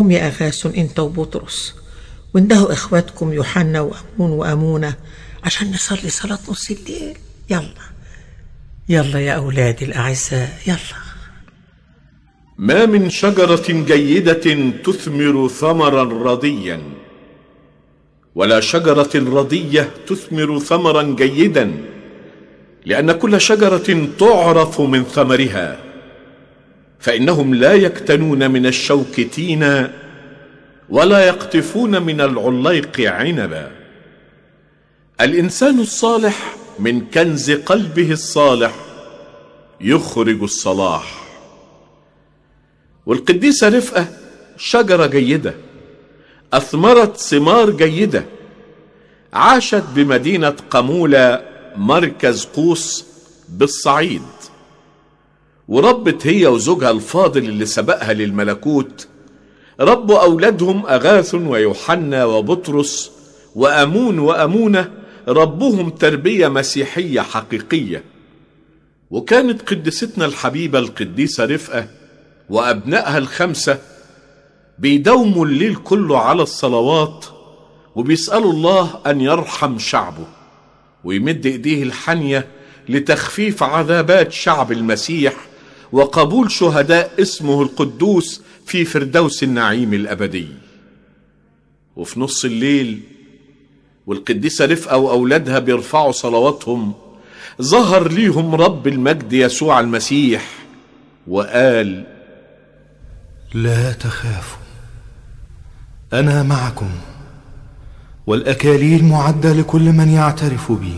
قوم يا أغاثن أنت وبطرس وانده إخواتكم يوحنا وأمون وأمونة عشان نصلي صلاة نص الليل يلا يلا يا أولادي الأعزاء يلا ما من شجرة جيدة تثمر ثمرا رضيا ولا شجرة رضية تثمر ثمرا جيدا لأن كل شجرة تعرف من ثمرها فإنهم لا يكتنون من الشوك تينا ولا يقطفون من العليق عنبا الإنسان الصالح من كنز قلبه الصالح يخرج الصلاح والقديسة رفقة شجرة جيدة أثمرت ثمار جيدة عاشت بمدينة قمولة مركز قوس بالصعيد وربت هي وزوجها الفاضل اللي سبقها للملكوت ربوا أولادهم أغاث ويوحنا وبطرس وأمون وأمونة ربهم تربية مسيحية حقيقية وكانت قدستنا الحبيبة القديسة رفقة وأبنائها الخمسة بيداوموا الليل كله على الصلوات وبيسألوا الله أن يرحم شعبه ويمد إيديه الحنية لتخفيف عذابات شعب المسيح وقبول شهداء اسمه القدوس في فردوس النعيم الأبدي وفي نص الليل والقديسة رفقة وأولادها بيرفعوا صلواتهم ظهر ليهم رب المجد يسوع المسيح وقال لا تخافوا أنا معكم والأكاليل معدة لكل من يعترف بي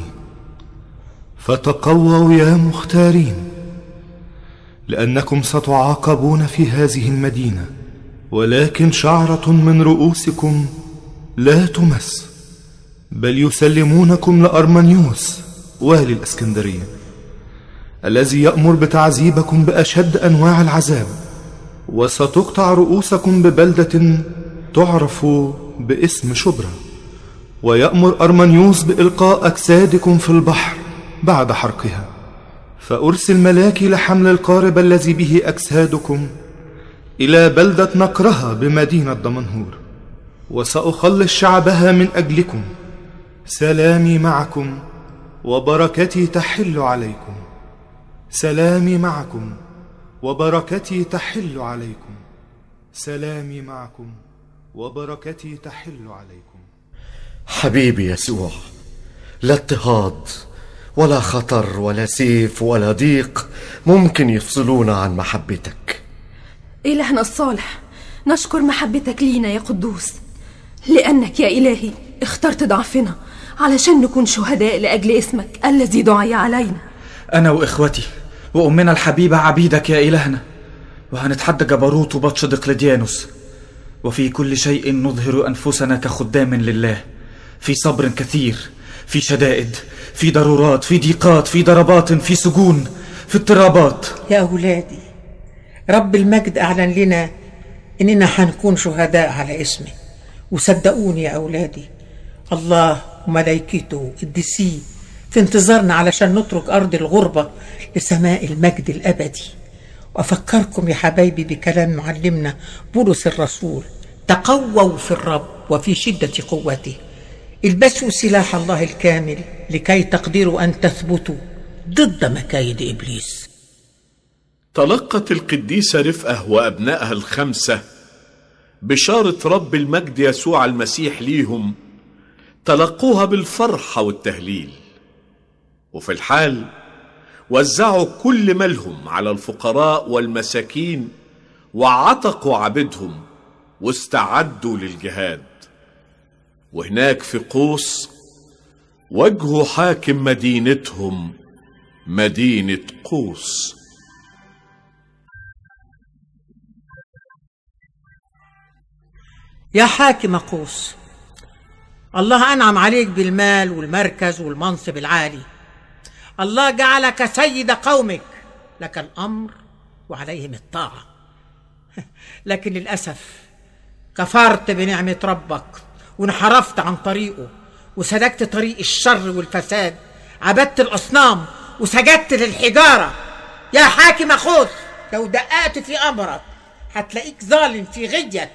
فتقووا يا مختارين لأنكم ستعاقبون في هذه المدينة ولكن شعرة من رؤوسكم لا تمس بل يسلمونكم لأرمنيوس والي الأسكندرية الذي يأمر بتعذيبكم بأشد أنواع العذاب وستقطع رؤوسكم ببلدة تعرف باسم شبرا ويأمر أرمنيوس بإلقاء أجسادكم في البحر بعد حرقها فأرسل ملاكي لحمل القارب الذي به أجسادكم إلى بلدة نقرها بمدينة دمنهور وسأخلص شعبها من أجلكم سلامي معكم وبركتي تحل عليكم سلامي معكم وبركتي تحل عليكم سلامي معكم وبركتي تحل عليكم حبيبي يسوع لا اضطهاد ولا خطر ولا سيف ولا ضيق ممكن يفصلونا عن محبتك إلهنا الصالح نشكر محبتك لينا يا قدوس لأنك يا إلهي اخترت ضعفنا علشان نكون شهداء لأجل اسمك الذي دعي علينا أنا وإخوتي وأمنا الحبيبة عبيدك يا إلهنا وهنتحدى جبروت وبطش دقلديانوس وفي كل شيء نظهر أنفسنا كخدام لله في صبر كثير في شدائد في ضرورات في ضيقات في ضربات في سجون في اضطرابات يا أولادي رب المجد أعلن لنا إننا حنكون شهداء على اسمه وصدقوني يا أولادي الله وملائكته قدسيه في انتظارنا علشان نترك أرض الغربة لسماء المجد الأبدي وأفكركم يا حبايبي بكلام معلمنا بولس الرسول تقووا في الرب وفي شدة قوته البسوا سلاح الله الكامل لكي تقدروا أن تثبتوا ضد مكايد إبليس تلقت القديسة رفقة وأبنائها الخمسة بشارة رب المجد يسوع المسيح ليهم تلقوها بالفرحة والتهليل وفي الحال وزعوا كل مالهم على الفقراء والمساكين وعتقوا عبيدهم واستعدوا للجهاد وهناك في قوس واجهوا حاكم مدينتهم مدينة قوس يا حاكم قوس الله أنعم عليك بالمال والمركز والمنصب العالي الله جعلك سيد قومك لك الأمر وعليهم الطاعة لكن للأسف كفرت بنعمة ربك وانحرفت عن طريقه وسلكت طريق الشر والفساد عبدت الأصنام وسجدت للحجارة يا حاكم خوث لو دققت في أمرك هتلاقيك ظالم في غيك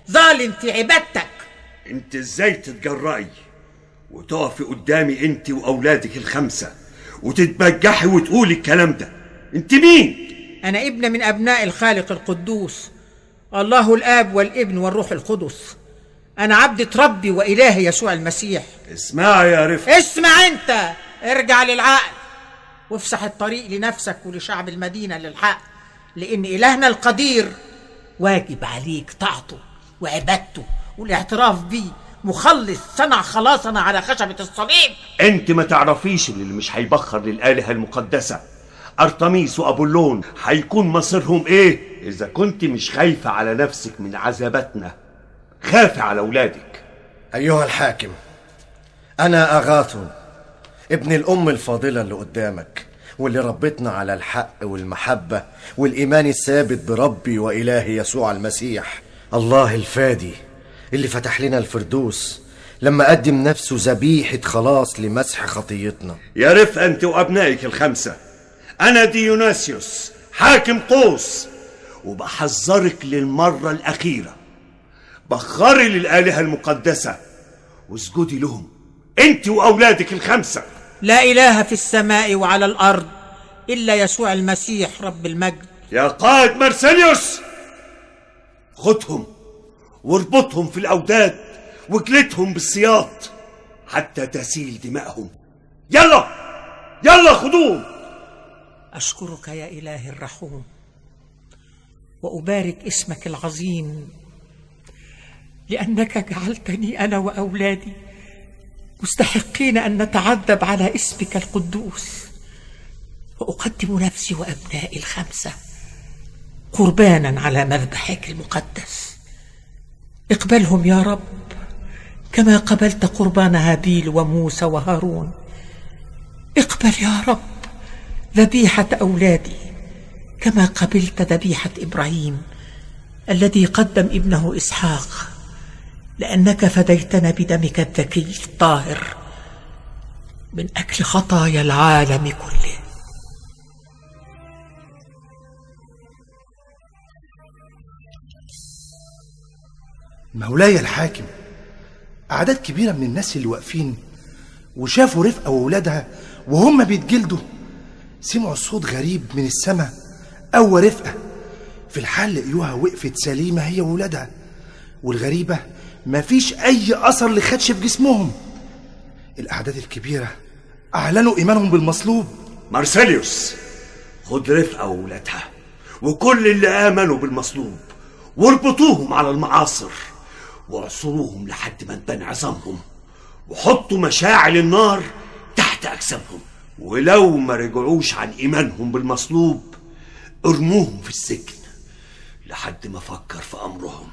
ظالم في عبادتك انت ازاي تتجرأي وتقفي قدامي انت واولادك الخمسه وتتبجحي وتقولي الكلام ده انت مين أنا ابن من أبناء الخالق القدوس الله الآب والابن والروح القدس أنا عبدة ربي وإلهي يسوع المسيح اسمعي يا رفقه اسمع أنت ارجع للعقل وافسح الطريق لنفسك ولشعب المدينة للحق لأن إلهنا القدير واجب عليك طاعته وعبادته والاعتراف بيه مخلص صنع خلاصنا على خشبة الصليب انت ما تعرفيش اللي مش هيبخر للآلهة المقدسة أرطميس وأبولون هيكون مصيرهم إيه إذا كنت مش خايفة على نفسك من عذاباتنا خافي على أولادك أيها الحاكم أنا أغاثون ابن الأم الفاضلة اللي قدامك واللي ربتنا على الحق والمحبة والإيمان الثابت بربي وإلهي يسوع المسيح الله الفادي اللي فتح لنا الفردوس لما قدم نفسه ذبيحة خلاص لمسح خطيتنا يا رفقة أنت وأبنائك الخمسة أنا ديوناسيوس حاكم قوس وبحذرك للمرة الأخيرة بخري للآلهة المقدسة واسجدي لهم أنت وأولادك الخمسة لا إله في السماء وعلى الأرض إلا يسوع المسيح رب المجد يا قائد مرسليوس خدهم واربطهم في الأوداد واجلدهم بالسياط حتى تسيل دمائهم يلا يلا خدوهم أشكرك يا إلهي الرحوم وأبارك اسمك العظيم لأنك جعلتني أنا وأولادي مستحقين أن نتعذب على اسمك القدوس وأقدم نفسي وأبنائي الخمسة قربانا على مذبحك المقدس اقبلهم يا رب كما قبلت قربان هابيل وموسى وهارون اقبل يا رب ذبيحة أولادي كما قبلت ذبيحة إبراهيم الذي قدم ابنه إسحاق لأنك فديتنا بدمك الذكي الطاهر من أجل خطايا العالم كله مولاي الحاكم أعداد كبيرة من الناس اللي واقفين وشافوا رفقة وولادها وهم بيتجلدوا سمعوا صوت غريب من السماء أو رفقة في الحال لقيوها وقفت سليمة هي وولادها والغريبة مفيش أي أثر لخدش في جسمهم الأعداد الكبيرة أعلنوا إيمانهم بالمصلوب مرسليوس خد رفقة وولادها وكل اللي آمنوا بالمصلوب واربطوهم على المعاصر واعصروهم لحد ما تبان عظامهم وحطوا مشاعل النار تحت أجسامهم ولو ما رجعوش عن إيمانهم بالمصلوب ارموهم في السجن لحد ما فكر في أمرهم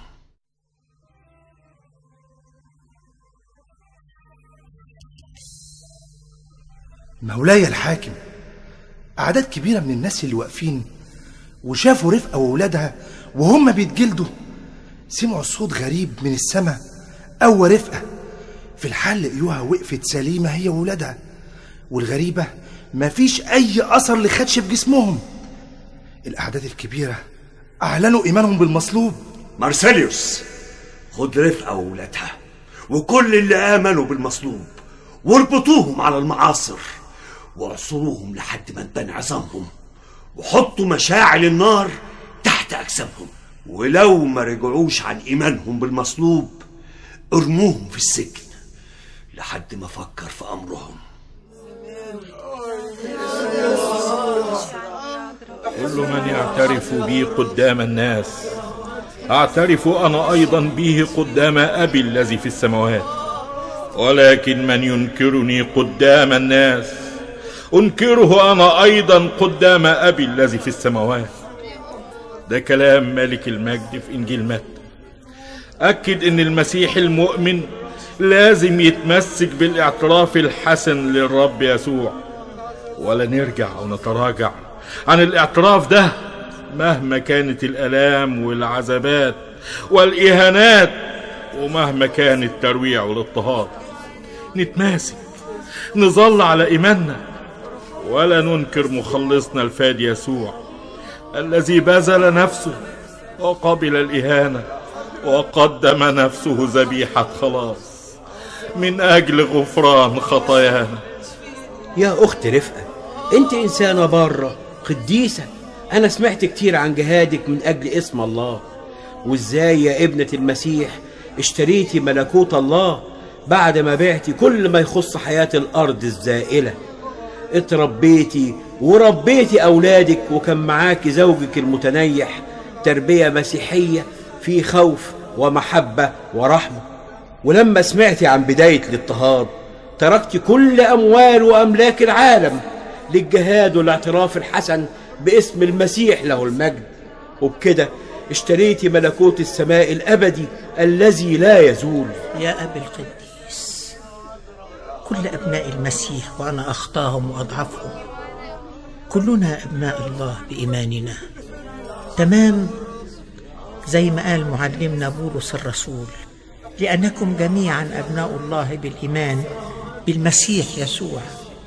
مولاي الحاكم أعداد كبيرة من الناس اللي واقفين وشافوا رفقة وولادها وهم بيتجلدوا سمعوا صوت غريب من السماء أو رفقة في الحال لقيوها وقفت سليمة هي وولادها والغريبة مفيش أي أثر لخدش في جسمهم الأعداد الكبيرة أعلنوا إيمانهم بالمصلوب مرسليوس خد رفقة وولادها وكل اللي آمنوا بالمصلوب واربطوهم على المعاصر واعصروهم لحد ما تبان عظامهم وحطوا مشاعل النار تحت أجسامهم ولو ما رجعوش عن إيمانهم بالمصلوب ارموهم في السجن لحد ما فكر في أمرهم كل من يعترف بي قدام الناس اعترف انا ايضا به قدام ابي الذي في السماوات ولكن من ينكرني قدام الناس انكره انا ايضا قدام ابي الذي في السماوات ده كلام ملك المجد في انجيل متى اكد ان المسيح المؤمن لازم يتمسك بالاعتراف الحسن للرب يسوع ولا نرجع ونتراجع عن الاعتراف ده مهما كانت الالام والعذابات والاهانات ومهما كان الترويع والاضطهاد نتماسك نظل على ايماننا ولا ننكر مخلصنا الفادي يسوع الذي بذل نفسه وقبل الاهانه وقدم نفسه ذبيحة خلاص من أجل غفران خطايانا يا أخت رفقة أنت إنسانة بارة قديسة أنا سمعت كتير عن جهادك من أجل اسم الله وإزاي يا ابنة المسيح اشتريتي ملكوت الله بعد ما بعتي كل ما يخص حياة الأرض الزائلة اتربيتي وربيتي أولادك وكان معاكي زوجك المتنيح تربية مسيحية في خوف ومحبة ورحمة ولما سمعتي عن بداية الاضطهاد تركت كل أموال وأملاك العالم للجهاد والاعتراف الحسن باسم المسيح له المجد وبكده اشتريتي ملكوت السماء الأبدي الذي لا يزول يا أبي القديس كل أبناء المسيح وأنا أخطاهم وأضعفهم كلنا أبناء الله بإيماننا تمام زي ما قال معلمنا بولس الرسول لأنكم جميعا أبناء الله بالإيمان بالمسيح يسوع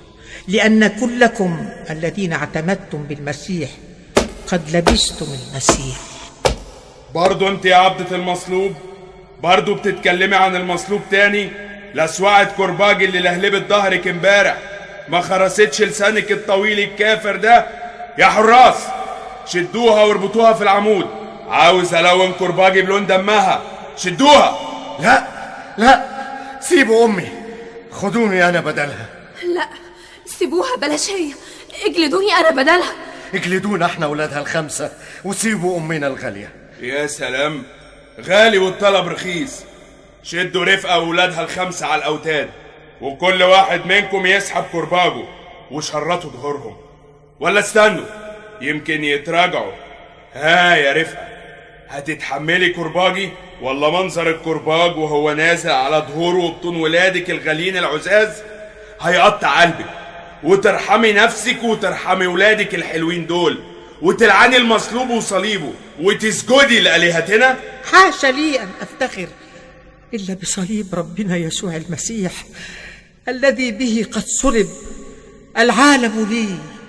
لأن كلكم الذين اعتمدتم بالمسيح قد لبستم المسيح برضو انت يا عبدة المصلوب برضو بتتكلمي عن المصلوب تاني لسوعة كرباج اللي لهلبت ظهرك امبارح ما خرستش لسانك الطويل الكافر ده يا حراس شدوها واربطوها في العمود عاوز الون كرباجي بلون دمها شدوها لا لا سيبوا امي خدوني انا بدلها لا سيبوها بلاش هي اجلدوني انا بدلها اجلدونا احنا ولادها الخمسة وسيبوا امنا الغالية يا سلام غالي والطلب رخيص شدوا رفقة وولادها الخمسة على الأوتاد وكل واحد منكم يسحب كرباجه وشرطوا ظهورهم ولا استنوا يمكن يتراجعوا ها يا رفقة هتتحملي كرباجي ولا منظر الكرباج وهو نازل على ظهوره وبطون ولادك الغاليين العزاز هيقطع قلبك وترحمي نفسك وترحمي ولادك الحلوين دول وتلعني المصلوب وصليبه وتسجدي لآلهتنا حاشا لي أن أفتخر إلا بصليب ربنا يسوع المسيح الذي به قد صلب العالم لي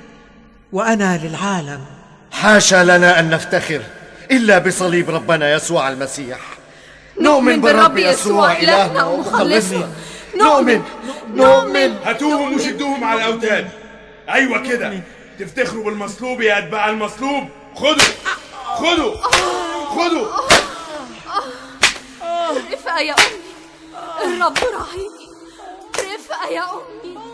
وأنا للعالم حاشا لنا ان نفتخر الا بصليب ربنا يسوع المسيح نؤمن بالرب يسوع إلهنا ومخلصنا نؤمن نؤمن هاتوهم وشدوهم على الأوتاد أيوة كده تفتخروا بالمصلوب يا أتباع المصلوب خدوا خدوا خدوا رفقة يا أمي الرب راعيني رفقة يا أمي